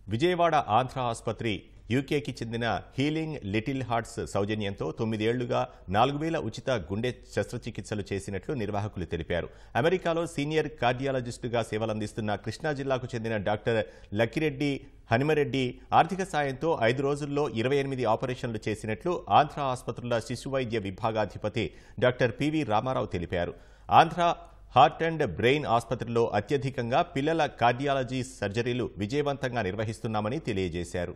విజయవాడ ఆంధ్ర ఆసుపత్రి యూకేకి చెందిన healing little hearts సౌజన్యంతో తొమ్మిదేళ్లుగా నాలుగు వేల ఉచిత గుండె శస్త్రచికిత్సలు చేసినట్లు నిర్వాహకులు తెలిపారు అమెరికాలో సీనియర్ కార్డియాలజిస్టుగా సేవలందిస్తున్న కృష్ణా జిల్లాకు చెందిన డాక్టర్ లక్కిరెడ్డి హనుమరెడ్డి ఆర్థిక సాయంతో ఐదు రోజుల్లో ఇరవై ఎనిమిది ఆపరేషన్లు చేసినట్లు ఆంధ్ర ఆసుపత్రుల శిశు వైద్య విభాగాధిపతి డాక్టర్ పివి రామారావు తెలిపారు ఆంధ్ర హార్ట్ అండ్ బ్రెయిన్ ఆసుపత్రిలో అత్యధికంగా పిల్లల కార్డియాలజీ సర్జరీలు విజయవంతంగా నిర్వహిస్తున్నామని తెలియజేశారు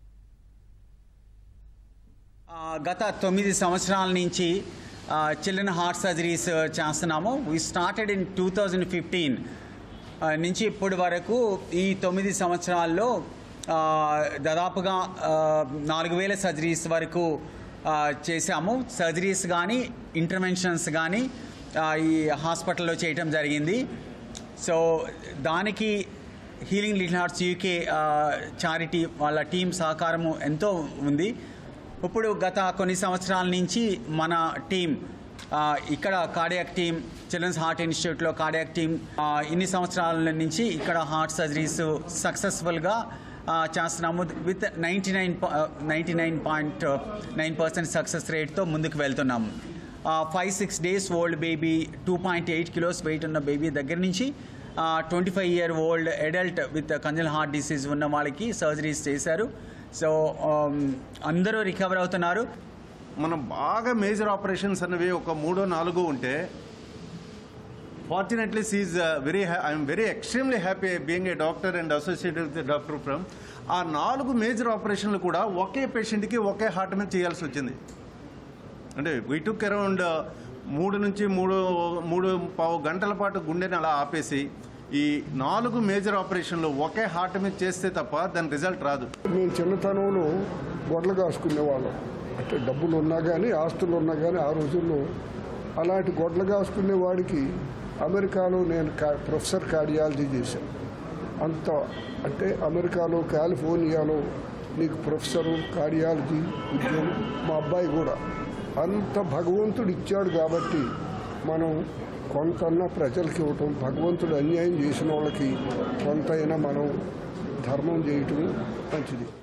ఆ, గత తొమ్మిది సంవత్సరాల నుంచి చిల్డ్రన్ హార్ట్ సర్జరీస్ చేస్తున్నాము we started in two thousand fifteen నుంచి ఇప్పటి వరకు ఈ తొమ్మిది సంవత్సరాల్లో ఆ, దాదాపుగా ఆ, నాలుగు వేల సర్జరీస్ వరకు ఆ, చేశాము సర్జరీస్ కానీ ఇంటర్వెన్షన్స్ కానీ ఆ, ఈ హాస్పిటల్లో చేయటం జరిగింది సో దానికి healing little hearts UK charity వాళ్ళ టీం సహకారము ఎంతో ఉంది ఇప్పుడు గత కొన్ని సంవత్సరాల నుంచి మన టీం ఆ, ఇక్కడ కార్డియాక్ టీం చిల్డ్రన్స్ హార్ట్ ఇన్స్టిట్యూట్లో కార్డియాక్ టీం ఆ, ఇన్ని సంవత్సరాల నుంచి ఇక్కడ హార్ట్ సర్జరీస్ సక్సెస్ఫుల్గా ఆ, చేస్తున్నాము with ninety nine ninety nine point nine percent success రేట్తో ముందుకు వెళ్తున్నాము five six days old baby two point eight kilos weight ఉన్న బేబీ దగ్గర నుంచి twenty five year old adult with congenital heart disease ఉన్న వాళ్ళకి సర్జరీస్ చేశారు సో అందరూ రికవర్ అవుతున్నారు మనం బాగా మేజర్ ఆపరేషన్స్ అనేవి ఒక మూడో నాలుగో ఉంటే fortunately sees very I'm very extremely happy being a doctor and associated with doctor from uh నాలుగు మేజర్ ఆపరేషన్లు కూడా ఒకే పేషెంట్కి ఒకే హార్ట్ మీద చేయాల్సి వచ్చింది అంటే వీ టుక్ అరౌండ్ మూడు నుంచి మూడు మూడు పావు గంటల పాటు గుండెని అలా ఆపేసి ఈ నాలుగు మేజర్ ఆపరేషన్లు ఒకే హార్ట్ మీద చేస్తే తప్ప దాని రిజల్ట్ రాదు మేము చిన్నతనంలో గొడ్లు కాసుకునేవాళ్ళం అంటే డబ్బులు ఉన్నా కానీ ఆస్తులు ఉన్నా కానీ ఆ రోజుల్లో అలాంటి గొడ్లు కాసుకునే వాడికి అమెరికాలో నేను కా- ప్రొఫెసర్ కార్డియాలజీ చేశాను అంత అంటే అమెరికాలో కాలిఫోర్నియాలో నీకు ప్రొఫెసరు కార్డియాలజీ ఉద్యోగం మా అబ్బాయి కూడా అంత భగవంతుడు ఇచ్చాడు కాబట్టి మనం కొంతన్నా ప్రజలకి ఇవ్వటం భగవంతుడు అన్యాయం చేసిన వాళ్ళకి కొంతైనా మనం ధర్మం చేయటం మంచిది